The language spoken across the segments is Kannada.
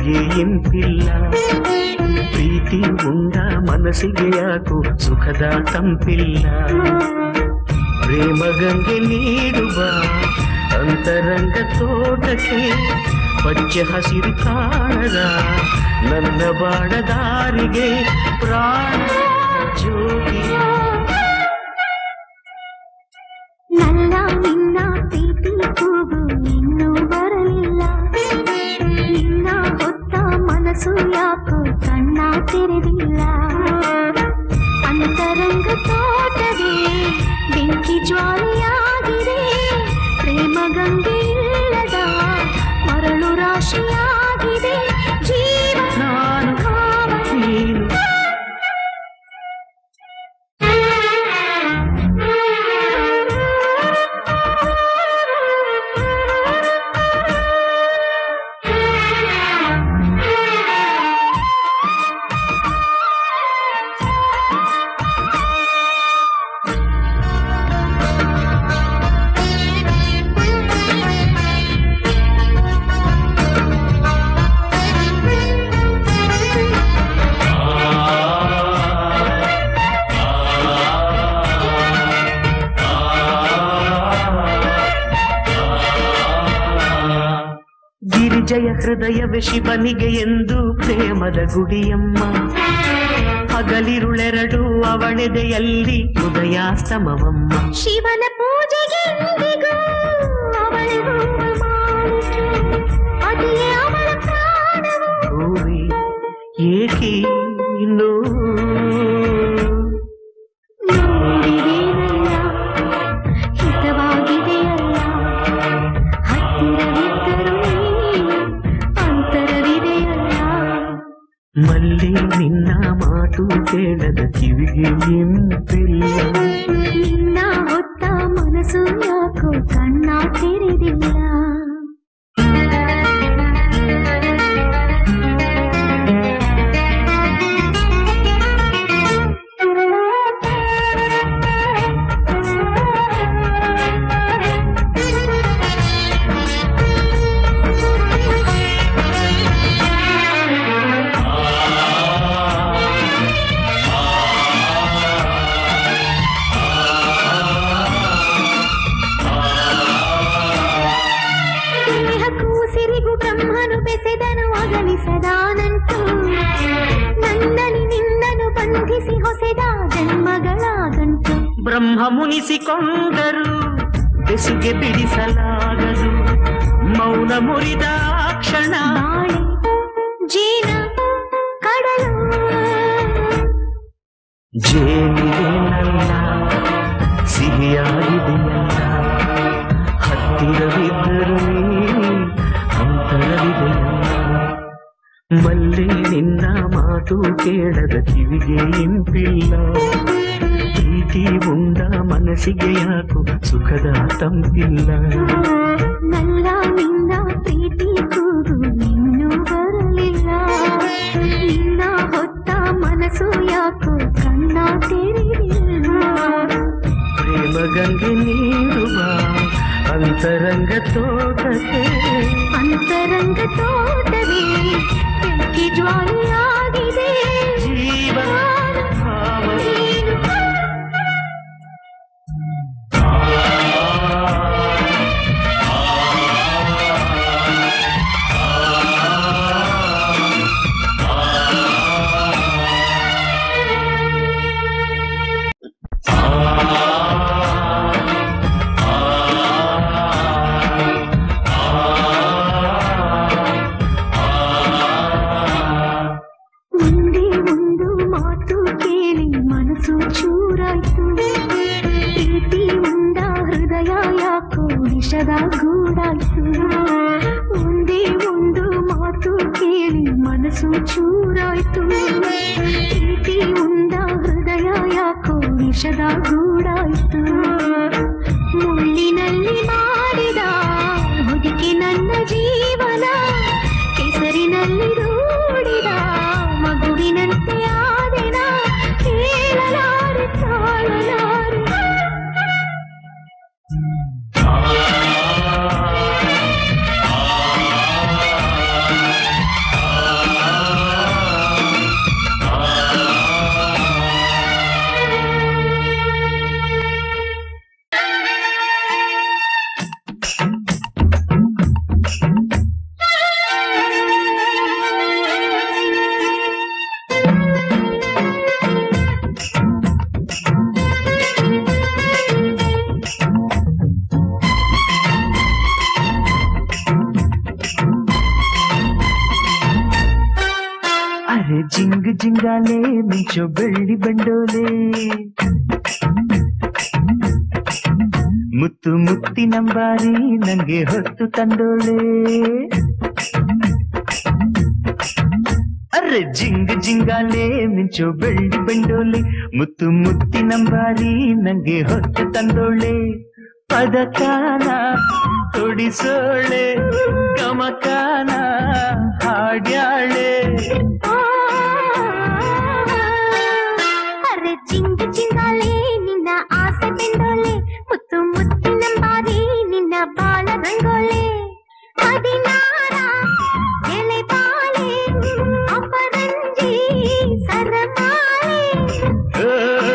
ಕಿವಿಗೆ ಇಂಪಿಲ್ಲ ಪ್ರೀತಿ ಉಂಡ ಮನಸ್ಸಿಗೆ ಯಾಕೋ ಸುಖದ ತಂಪಿಲ್ಲ ಪ್ರೇಮ ಗಂಗೆ ನೀಡುವ ಅಂತರಂಗ ತೋಟಕ್ಕೆ ಪಚ್ಚೆ ಹಸಿರು ಕಾಣದ ನನ್ನ ಬಾಡದಾರಿಗೆ ಪ್ರಾಣ ಜ್ಯೋತಿ ನಲ್ಲ ನಿನ್ನ ಪ್ರೀತಿ ಕೂಗು ಇನ್ನೂ ಬರಲಿಲ್ಲ ನಿನ್ನ ಹೊತ್ತ ಮನಸ್ಸು ಯಾಕೋ ಕಣ್ಣ ತೆರೆದಿಲ್ಲ ಅಂತರಂಗ ತೋಟವೇ ಬೆಂಕಿ ಜ್ವಾಲೆಯಾಗಿದೆ ಪ್ರೇಮ ಗಂಗೆ ಇಲ್ಲದ ಮರಳು ರಾಶಿಯಾಗಿದೆ ಜೀವ ನಾನು ಭಾವ ನೀನು ಗಿರಿಜಯ ಹೃದಯವೇ ಶಿವನಿಗೆ ಎಂದು ಪ್ರೇಮದ ಗುಡಿಯಮ್ಮ ಹಗಲಿರುಳೆರಡು ಅವಳೆದೆಯಲ್ಲಿ ಉದಯಾಸ್ತಮವಮ್ಮ ಶಿವನ ಪೂಜೆಗೆ ಎಂದಿಗೂ ಅವಳಿಗೂ ಮಾಲಿಕೆ ಅದೇ ಅವಳ ಪ್ರಾಣವು ಹೂವಿ ಏಕೆ ಇನ್ನೂ ನೋಡಿದೇನಲ್ಲ ಹಿತವಾಗಿದೆಯಲ್ಲ ಹತ್ತಿರವಿದ್ದರೂ ನೀನು ಅಂತರವಿದೆಯಲ್ಲ ಮಲ್ಲಿ ನಿನ್ನ ಮಾತು ಕೇಳದ ಕಿವಿಗೆ ಇಂಪಿಲ್ಲ ನಿನ್ನ ಹೊತ್ತ ಮನಸ್ಸು ಯಾಕೋ ಕಣ್ಣ ತೆರೆದಿಲ್ಲ ದೇಹಕ್ಕೂ ಸಿರಿಗೂ ಬ್ರಹ್ಮನು ಬೆಸೆದನು ಅಗಲಿಸದಾನಂತು ನನ್ನನು ನಿನ್ನನು ಬಂಧಿಸಿ ಹೊಸೆದ ಜನ್ಮಗಳ ಗಂಟು ಬ್ರಹ್ಮ ಮುನಿಸಿಕೊಂಡರು ಬೆಸುಗೆ ಬಿಡಿಸಲಾಗದು ಮೌನ ಮುರಿದ ಕ್ಷಣ ಬಾಳೆ ಜೀನ ಕಡಲು ಜೇನಿಗೆ ನನ್ನ ಸಿಹಿಯಾಗಿದೆಯಲ್ಲ ಹತ್ತಿರವಿದ್ದರೂ ನೀ ಅಂತರವಿದೆಯಲ್ಲ ಮಲ್ಲಿ ನಿನ್ನ ಮಾತು ಕೇಳದ ಕಿವಿಗೆ ಇಂಪಿಲ್ಲ ಪ್ರೀತಿ ಉಂಡ ಮನಸ್ಸಿಗೆ ಯಾಕೋ ಸುಖದ ತಂಪಿಲ್ಲ ನಲ್ಲ ನಿನ್ನ ಪ್ರೀತಿ ಕೂಗು ಇನ್ನೂ ಬರಲಿಲ್ಲ ನಿನ್ನ ಹೊತ್ತ ಮನಸ್ಸು ಯಾಕೋ ಕಣ್ಣ ತೆರೆದಿಲ್ಲ ಪ್ರೇಮ ಗಂಗೆ ನೀಡುವ ಅಂತರಂಗ ತೋಟಕ್ಕೆ ಅಂತರಂಗ ತೋಟವೇ ಬೆಂಕಿ ಜ್ವಾಲೆಯಾಗಿದೆ ಜೀವ ಭಾವ ನೀನು ಒಂದೇ ಒಂದು ಮಾತು ಕೇಳಿ ಮನಸ್ಸು ಚೂರಾಯ್ತು ಪ್ರೀತಿ ಉಂಡ ಹೃದಯ ಯಾಕೋ ವಿಷದ ಗೂಡಾಯ್ತು ಒಂದೇ ಒಂದು ಮಾತು ಕೇಳಿ ಮನಸ್ಸು ಚೂರಾಯ್ತು ಪ್ರೀತಿ ಉಂಡ ಹೃದಯ ಯಾಕೋ ವಿಷದ ಗೂಡಾಯ್ತು ಮುಳ್ಳಿನಲ್ಲಿ ಮಾಡಿದ ಹೊದಿಕೆ ನನ್ನ ಜೀವನ ಕೆಸರಿನಲ್ಲಿ ರೂಡಿದ ಮಗುವಿನಂತೆ ಆದೆನ ಹೇಳಲಾರೆ ತಾಳಲಾರೆ ಆ ಅರೆ ಜಿಂಗ್ ಜಿಂಗಾಲೆ ಮಿಂಚೋ ಬೆಳ್ಳಿ ಬಂಡೋಲೆ ಮುತ್ತು ಮುತ್ತಿನಂಬಾರಿ ನಂಗೆ ಹೊತ್ತು ತಂದೋಳೆ ಅರೆ ಜಿಂಗ್ ಜಿಂಗಾಲೆ ಮಿಂಚೋ ಬೆಳ್ಳಿ ಬಂಡೋಲೆ ಮುತ್ತು ಮುತ್ತಿನಂಬಾರಿ ನಂಗೆ ಹೊತ್ತು ತಂದೋಳೆ ಪದಕಾನ ತೊಡಿಸೋಳೆ ಗಮಕಾನ ಹಾಡ್ಯಾಳೆ ಅರೆ ಚಿಂಗ ಚಿಂಗಾಲೆ ನಿನ್ನ ಆಸೆ ಬೆಂಡೋಲೆ ಮುತ್ತು ಮುತ್ತಿನಂಬಾರಿ ನಿನ್ನ ಬಾಳ ರಂಗೋಲೆ ಹದಿನಾರ ಎಲೆ ಬಾಳೆ ಅಪರಂಜಿ ಸರಮಾಲೆ ಓ,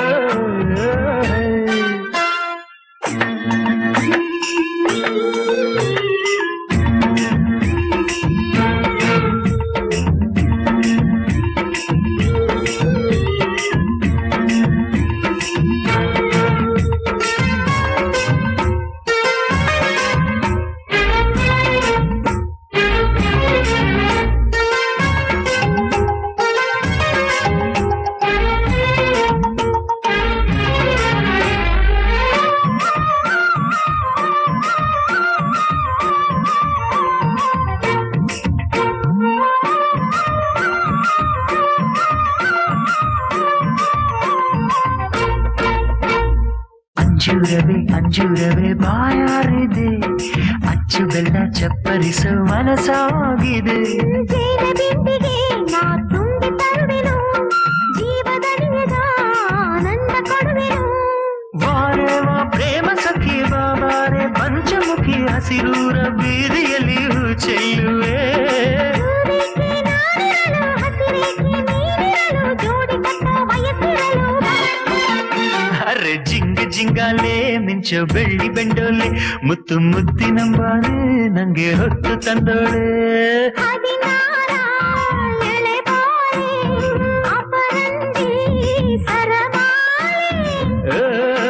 ಅಂಜೂರವೇ ಅಂಜೂರವೇ ಬಾಯಾರಿದೆ ಅಚ್ಚು ಬೆಲ್ಲ ಚಪ್ಪರಿಸೋ ಮನಸಾಗಿದೆ ಜೇನ ಬಿಂದಿಗೆ ನಾ ತುಂಬಿ ತರುವೆನು ಜೀವದನಿಯದ ಆನಂದ ಕೊಡುವೆನು ವಾರೇವ ಪ್ರೇಮ ಸಖಿ ಬಾಬಾರೆ ಪಂಚಮುಖಿ ಹಸಿರೂರ ಬೀದಿಯಲ್ಲಿ ಹೂ ಚೆಲ್ಲುವೆ ಸೂರ್ಯಕ್ಕೆ ನಾನಿರಲು ಹಸಿರೇಕೆ ನೀನಿರಲು ಜೋಡಿ ಕಟ್ಟ ವಯಸ್ಸಿರಲು ಅರೆ ಜಿಂಗ ಜಿಂಗಾಲೆ ಮಿಂಚೋ ಬೆಳ್ಳಿ ಬೆಂಡೋಲೆ ಮುತ್ತು ಮುತ್ತಿನಂಬಾಲೆ ನಂಗೆ ಹೊತ್ತು ತಂದೋಳೆ ಹದಿನಾರ ಎಳೆ ಬಾಳೆ ಅಪರಂಜಿ ಸರಮಾಲೆ ಓ,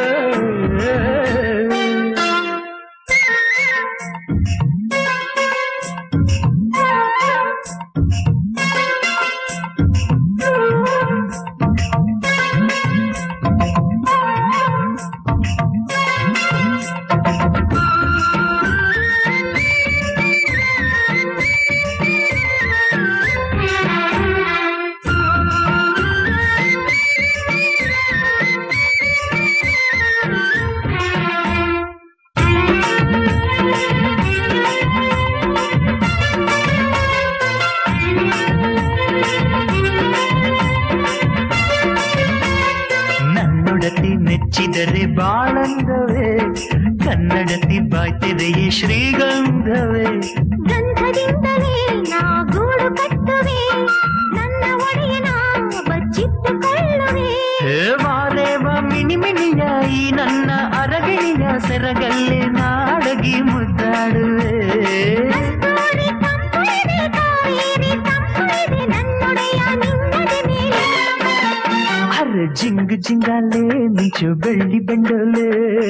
ನನ್ನೊಡತಿ ಮೆಚ್ಚಿದರೆ ಬಾಳಂದವೇ ಕನ್ನಡತಿ ಬಾಯ್ತೆದೆಯೇ ಶ್ರೀಗಂಧವೇ ಗಂಧದಿಂದಲೇ ನಾ ಗೂಡು ಕಟ್ಟುವೆ ನನ್ನ ಒಡೆಯನ ಬಚ್ಚಿಟ್ಟುಕೊಳ್ಳುವೆ ಹೇ ವಾಲೇವ ಮಿನಿ ಮಿನಿಯ ಈ ನನ್ನ ಅರಗಿಣಿಯ ಸೆರಗಲ್ಲಿ ನಾಡಗಿ ಮುದ್ದಾಡುವೆ ಕಸ್ತೂರಿ ತಂಪು ಇದೆ ಕಾವೇರಿ ತಂಪು ಇದೆ ನನ್ನೊಡೆಯ ನಿನ್ನದೆ ಮೇಲೆ ಅರೆ ಜಿಂಗ್ ಜಿಂಗಾಲೆ ಮಿಂಚು ಬೆಳ್ಳಿ ಬಂಡೋಲೆ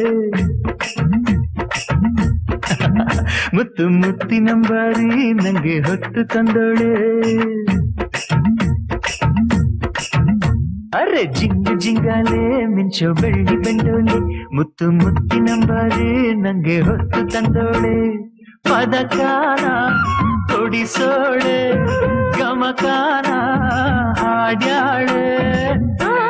ಮುತ್ತು ಮುತ್ತಿನಂಬಾರಿ ನಂಗೆ ಹೊತ್ತು ತಂದೋಳೆ ಅರೆ ಜಿಂಗ್ ಜಿಂಗಾಲೆ ಮಿಂಚು ಬೆಳ್ಳಿ ಬಂಡೋಲೆ ಮುತ್ತು ಮುತ್ತಿನಂಬಾರಿ ನಂಗೆ ಹೊತ್ತು ತಂದೋಳೆ ಪದಕಾನ ತೊಡಿಸೋಳೆ ಗಮಕಾನ ಹಾಡ್ಯಾಳೆ ಆ